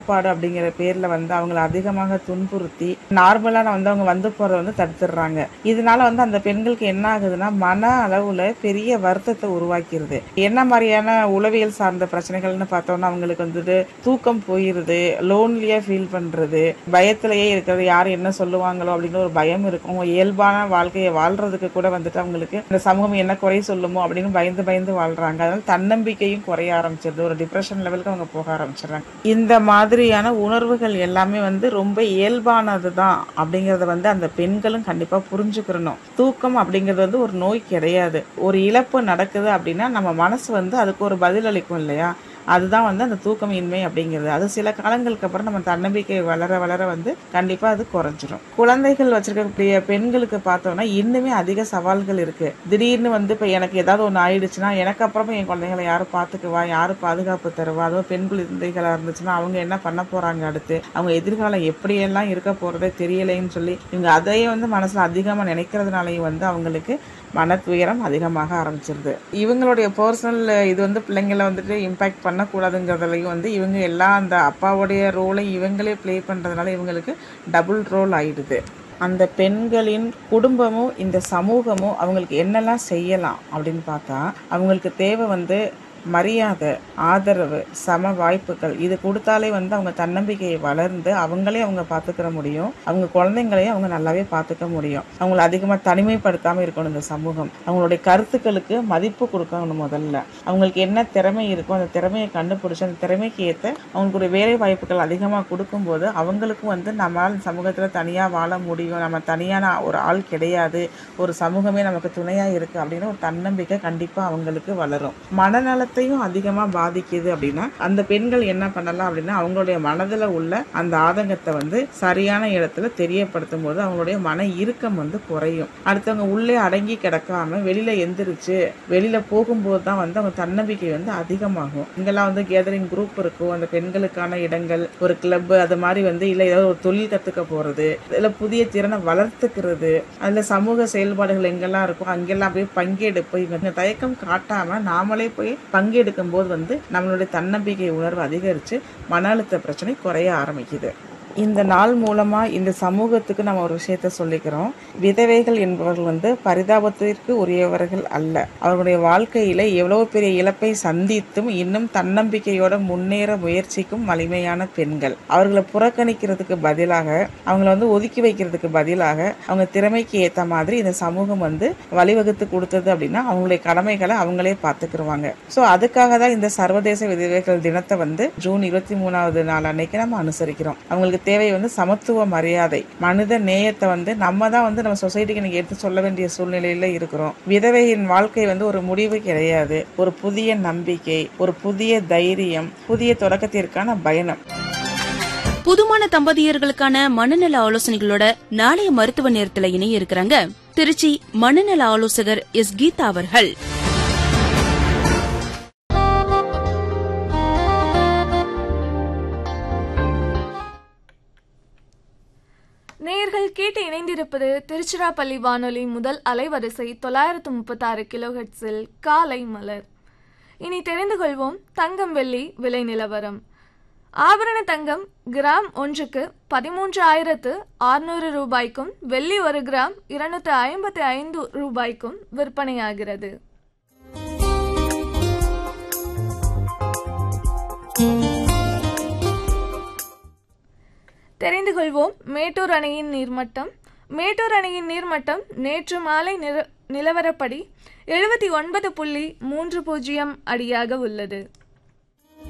சாப்பாடு அப்படிங்கிற பேர்ல வந்து அவங்கள அதிகமாக துன்புறுத்தி நார்மலா வந்து அவங்க வந்து போறத வந்து தடுத்துடுறாங்க இதனால வந்து அந்த பெண்களுக்கு என்ன ஆகுதுன்னா மன அளவுல பெரிய வருத்தத்தை உருவாக்கிருது என்ன மாதிரியான உளவியல் சார்ந்த பிரச்சனைகள்னு பார்த்தோம்னா அவங்களுக்கு வந்துட்டு தூக்கம் போயிருது லோன்லியா ஃபீல் பண்றது பயத்திலேயே இருக்கிறது யார் என்ன சொல்லுவாங்களோ அப்படின்னு ஒரு பயம் இருக்கும் இயல்பான வாழ்க்கையை வாழ்றதுக்கு கூட வந்துட்டு அவங்களுக்கு இந்த சமூகம் என்ன குறை சொல்லுமோ அப்படின்னு பயந்து பயந்து வாழ்றாங்க அதனால தன்னம்பிக்கையும் குறைய ஆரம்பிச்சிருது ஒரு டிப்ரெஷன் லெவலுக்கு அவங்க போக ஆரம்பிச்சிடுறாங்க இந்த மாதிரியான உணர்வுகள் எல்லாமே வந்து ரொம்ப இயல்பானது தான் அப்படிங்கறத வந்து அந்த பெண்களும் கண்டிப்பா புரிஞ்சுக்கிறணும் தூக்கம் அப்படிங்கிறது வந்து ஒரு நோய் கிடையாது ஒரு இழப்பு நடக்குது அப்படின்னா நம்ம மனசு வந்து அதுக்கு ஒரு பதில் அளிக்கும் இல்லையா அதுதான் வந்து அந்த தூக்கம் இன்மை அப்படிங்கிறது அது சில காலங்களுக்கு அப்புறம் நம்ம தன்னம்பிக்கை வளர வளர வந்து கண்டிப்பா அது குறைஞ்சிரும் குழந்தைகள் வச்சிருக்கக்கூடிய பெண்களுக்கு பார்த்தோம்னா இன்னுமே அதிக சவால்கள் இருக்கு திடீர்னு வந்து இப்ப எனக்கு ஏதாவது ஒன்று ஆயிடுச்சுன்னா எனக்கு அப்புறமா என் குழந்தைகளை யாரு பாத்துக்குவா யாரு பாதுகாப்பு தருவா அதுவும் பெண் குழந்தைகளா இருந்துச்சுன்னா அவங்க என்ன பண்ண போறாங்க அடுத்து அவங்க எதிர்காலம் எப்படியெல்லாம் இருக்க போறதே தெரியலைன்னு சொல்லி இவங்க அதையே வந்து மனசுல அதிகமா நினைக்கிறதுனாலையும் வந்து அவங்களுக்கு மன துயரம் அதிகமாக ஆரம்பிச்சிருது இவங்களுடைய பர்சனல் இது வந்து பிள்ளைங்களை வந்துட்டு இம்பாக்ட் பண்ணக்கூடாதுங்கிறதுலையும் வந்து இவங்க எல்லாம் அந்த அப்பாவுடைய ரோலை இவங்களே ப்ளே பண்ணுறதுனால இவங்களுக்கு டபுள் ரோல் ஆயிடுது அந்த பெண்களின் குடும்பமும் இந்த சமூகமும் அவங்களுக்கு என்னெல்லாம் செய்யலாம் அப்படின்னு பார்த்தா அவங்களுக்கு தேவை வந்து மரியாதை ஆதரவு சம வாய்ப்புகள் இது கொடுத்தாலே வந்து அவங்க தன்னம்பிக்கையை வளர்ந்து அவங்களே அவங்க பார்த்துக்கிற முடியும் அவங்க குழந்தைங்களையும் அவங்க நல்லாவே பார்த்துக்க முடியும் அவங்கள அதிகமாக தனிமைப்படுத்தாமல் இருக்கணும் இந்த சமூகம் அவங்களுடைய கருத்துக்களுக்கு மதிப்பு கொடுக்கணும் முதல்ல அவங்களுக்கு என்ன திறமை இருக்கோ அந்த திறமையை கண்டுபிடிச்சு அந்த திறமைக்கு ஏற்ற அவங்களுக்கு ஒரு வேலை வாய்ப்புகள் அதிகமாக கொடுக்கும்போது அவங்களுக்கும் வந்து நம்மளால் சமூகத்தில் தனியாக வாழ முடியும் நம்ம தனியான ஒரு ஆள் கிடையாது ஒரு சமூகமே நமக்கு துணையாக இருக்குது அப்படின்னு ஒரு தன்னம்பிக்கை கண்டிப்பாக அவங்களுக்கு வளரும் மனநல மனத்தையும் அதிகமா பாதிக்குது அப்படின்னா அந்த பெண்கள் என்ன பண்ணலாம் அப்படின்னா அவங்களுடைய மனதுல உள்ள அந்த ஆதங்கத்தை வந்து சரியான இடத்துல தெரியப்படுத்தும் போது அவங்களுடைய மன இறுக்கம் வந்து குறையும் அடுத்தவங்க உள்ளே அடங்கி கிடக்காம வெளியில எந்திரிச்சு வெளியில போகும்போது தான் வந்து அவங்க தன்னம்பிக்கை வந்து அதிகமாகும் இங்கெல்லாம் வந்து கேதரிங் குரூப் இருக்கும் அந்த பெண்களுக்கான இடங்கள் ஒரு கிளப் அது மாதிரி வந்து இல்ல ஏதாவது ஒரு தொழில் கத்துக்க போறது இல்ல புதிய திறனை வளர்த்துக்கிறது அதுல சமூக செயல்பாடுகள் எங்கெல்லாம் இருக்கும் அங்கெல்லாம் போய் பங்கெடுப்பு இவங்க தயக்கம் காட்டாம நாமளே போய் பங்கெடுக்கும் போது வந்து நம்மளுடைய தன்னம்பிக்கை உணர்வு அதிகரித்து மன அழுத்த பிரச்சனை குறைய ஆரம்பிக்குது இந்த நாள் மூலமா இந்த சமூகத்துக்கு நம்ம ஒரு விஷயத்த சொல்லிக்கிறோம் விதவைகள் என்பவர்கள் வந்து பரிதாபத்திற்கு உரியவர்கள் அல்ல அவர்களுடைய வாழ்க்கையில எவ்வளவு பெரிய இழப்பை சந்தித்தும் இன்னும் தன்னம்பிக்கையோட முன்னேற முயற்சிக்கும் வலிமையான பெண்கள் அவர்களை புறக்கணிக்கிறதுக்கு பதிலாக அவங்கள வந்து ஒதுக்கி வைக்கிறதுக்கு பதிலாக அவங்க திறமைக்கு ஏத்த மாதிரி இந்த சமூகம் வந்து வழிவகுத்து கொடுத்தது அப்படின்னா அவங்களுடைய கடமைகளை அவங்களே பார்த்துக்கிருவாங்க ஸோ அதுக்காக தான் இந்த சர்வதேச விதவைகள் தினத்தை வந்து ஜூன் இருபத்தி மூணாவது நாள் அன்னைக்கு நம்ம அனுசரிக்கிறோம் அவங்களுக்கு தேவை வந்து சமத்துவ மரியாதை மனித நேயத்தை வந்து நம்ம தான் வந்து நம்ம சொசைட்டிக்கு இன்னைக்கு எடுத்து சொல்ல வேண்டிய சூழ்நிலையில இருக்கிறோம் விதவையின் வாழ்க்கை வந்து ஒரு முடிவு கிடையாது ஒரு புதிய நம்பிக்கை ஒரு புதிய தைரியம் புதிய தொடக்கத்திற்கான பயணம் புதுமான தம்பதியர்களுக்கான மனநல ஆலோசனைகளோட நாளைய மருத்துவ நேரத்துல இணைய இருக்கிறாங்க திருச்சி மனநல ஆலோசகர் எஸ் கீதா அவர்கள் நேயர்கள் கேட்டு இணைந்திருப்பது திருச்சிராப்பள்ளி வானொலி முதல் அலைவரிசை தொள்ளாயிரத்து முப்பத்தாறு கிலோஹெட்ஸில் காலை மலர் இனி தெரிந்து கொள்வோம் தங்கம் வெள்ளி விலை நிலவரம் ஆபரண தங்கம் கிராம் ஒன்றுக்கு பதிமூன்று ஆயிரத்து ஆறுநூறு ரூபாய்க்கும் வெள்ளி ஒரு கிராம் இருநூற்று ஐம்பத்தி ஐந்து ரூபாய்க்கும் விற்பனையாகிறது தெரிந்து கொள்வோம் மேட்டூர் அணையின் நீர்மட்டம் மேட்டூர் அணையின் நீர்மட்டம் நேற்று மாலை நில நிலவரப்படி எழுபத்தி ஒன்பது புள்ளி மூன்று பூஜ்ஜியம் அடியாக உள்ளது